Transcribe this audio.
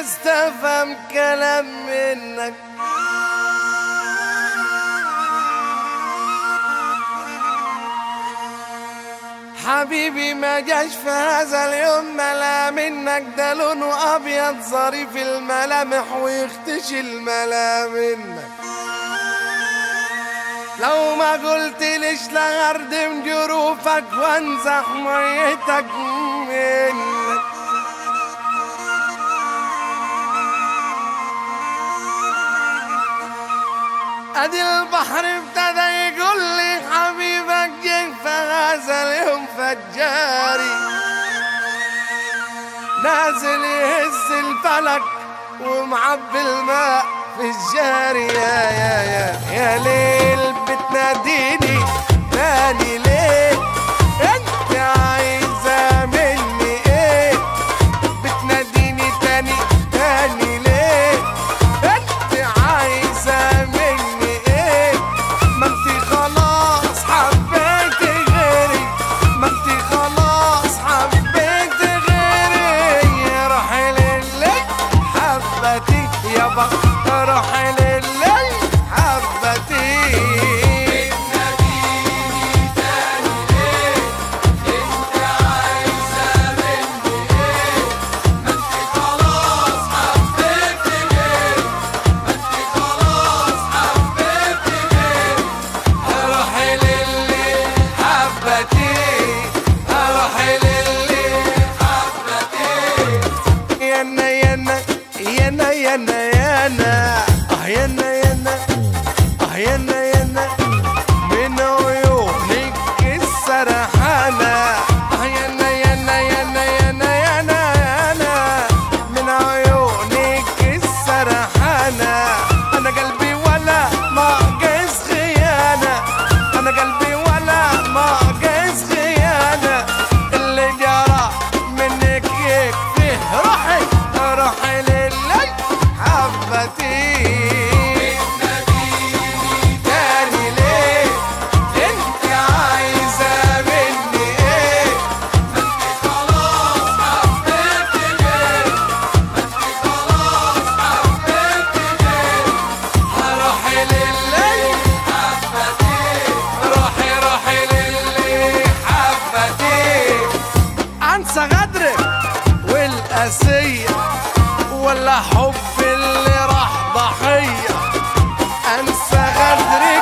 استفهم كلام منك حبيبي ما جاش في هذا اليوم ملا منك ده لونه ابيض ظريف الملامح ويختشي الملا منك لو ما قلت ليش لغردم جروفك وانزح ميتك منك ادي البحر ابتدى يقول لي حبيبك جه فهذا اليوم فجاري نازل يهز الفلك ومعبي الماء في الجاري يا يا يا يا ليل بتناديني تاني ليه انت عايزه مني ايه بتناديني تاني تاني ليه انت عايزه مني ايه ما انت خلاص حبيت غيري ما انت خلاص حبيت غيري روحي للي حبتي يابا روحي للي حبتي روحي للي حبتي روحي للي حبتي يانا يانا يانا يانا يانا اه يانا يانا اه يانا يانا من عيونك السرحانة اه يانا يانا يانا يانا يانا يانا من عيونك السرحانة أنا قلبي ولا ما قيس خيانة أنا قلبي ولا ما قيس خيانة اللي جرى منك يكفيه روحي روحي للي حبتي تاني ليه انت عايزة مني ايه روحي للي روحي روحي للي حبتي انسى غدرك والقاسية ولا حب اللي راح ضحية انسى غدري